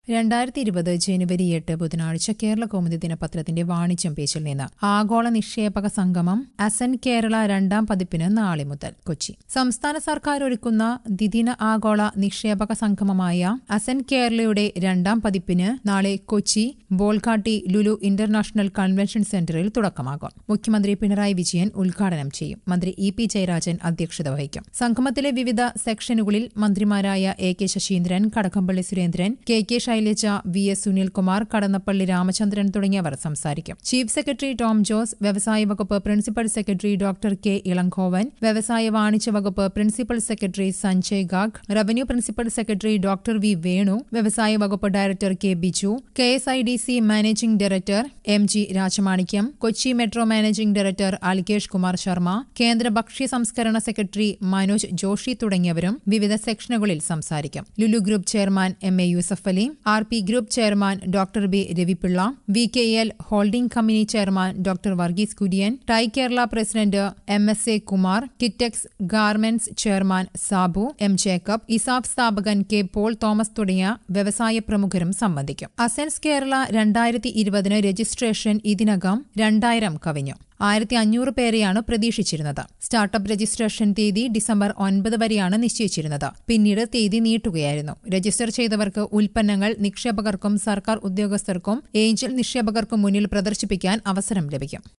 രണ്ടായിരത്തി ഇരുപത് ജനുവരി എട്ട് ബുധനാഴ്ച കേരള കൗമുദി ദിനപത്രത്തിന്റെ വാണിജ്യം പേജിൽ നിന്ന് ആഗോള നിക്ഷേപക സംഗമം അസൻ കേരള രണ്ടാം പതിപ്പിന് നാളെ മുതൽ കൊച്ചി സംസ്ഥാന സർക്കാർ ഒരുക്കുന്ന ദ്വിദിന ആഗോള നിക്ഷേപക സംഗമമായ അസൻ കേരളയുടെ രണ്ടാം പതിപ്പിന് നാളെ കൊച്ചി ബോൾഘാട്ടി ലുലു ഇന്റർനാഷണൽ കൺവെൻഷൻ സെന്ററിൽ തുടക്കമാകും മുഖ്യമന്ത്രി പിണറായി വിജയൻ ഉദ്ഘാടനം ചെയ്യും മന്ത്രി ഇ പി ജയരാജൻ അധ്യക്ഷത വഹിക്കും സംഗമത്തിലെ വിവിധ സെക്ഷനുകളിൽ മന്ത്രിമാരായ A K Saseendran Kadakampally Surendran K K Shailaja V S Sunilkumar Kadannappally Ramachandran തുടങ്ങിയവർ സംസാരിക്കും ചീഫ് സെക്രട്ടറി ടോം ജോസ് വ്യവസായ വകുപ്പ് principal secretary doctor K Elangovan വ്യവസായ വാണിജ്യ വകുപ്പ് പ്രിൻസിപ്പൽ സെക്രട്ടറി സഞ്ജയ് ഗാഗ് revenue principal secretary doctor V Venu വ്യവസായ വകുപ്പ് director K Biju K S I D C managing director M G Rajamanickam Kochi metro managing director Alkesh Kumar Sharma കേന്ദ്ര ഭക്ഷ്യ സംസ്കരണ സെക്രട്ടറി മനോജ് ജോഷി തുടങ്ങിയവരും വിവിധ സെക്ഷനുകളിൽ സംസാരിക്കും Lulu group chairman M A Yusuf Ali R P group chairman doctor B Ravi Pillai V K L holding company chairman doctor Varghese Kurian tie Kerala president M S A Kumar Kitex garments chairman Sabu M Jacob ESAF സ്ഥാപകൻ K Paul Thomas തുടങ്ങിയ വ്യവസായ പ്രമുഖരും സംബന്ധിക്കും അസെൻസ് കേരള രണ്ടായിരത്തി ഇരുപതിന് രജിസ്ട്രേഷൻ ഇതിനകം രണ്ടായിരം കവിഞ്ഞു ആയിരത്തി അഞ്ഞൂറ് പേരെയാണ് പ്രതീക്ഷിച്ചിരുന്നത് സ്റ്റാർട്ടപ്പ് രജിസ്ട്രേഷൻ തീയതി ഡിസംബർ ഒൻപത് വരെയാണ് നിശ്ചയിച്ചിരുന്നത് പിന്നീട് തീയതി നീട്ടുകയായിരുന്നു രജിസ്റ്റർ ചെയ്തവർക്ക് ഉൽപ്പന്നങ്ങൾ നിക്ഷേപകർക്കും സർക്കാർ ഉദ്യോഗസ്ഥർക്കും ഏഞ്ചൽ നിക്ഷേപകർക്കും മുന്നിൽ പ്രദർശിപ്പിക്കാൻ അവസരം ലഭിക്കും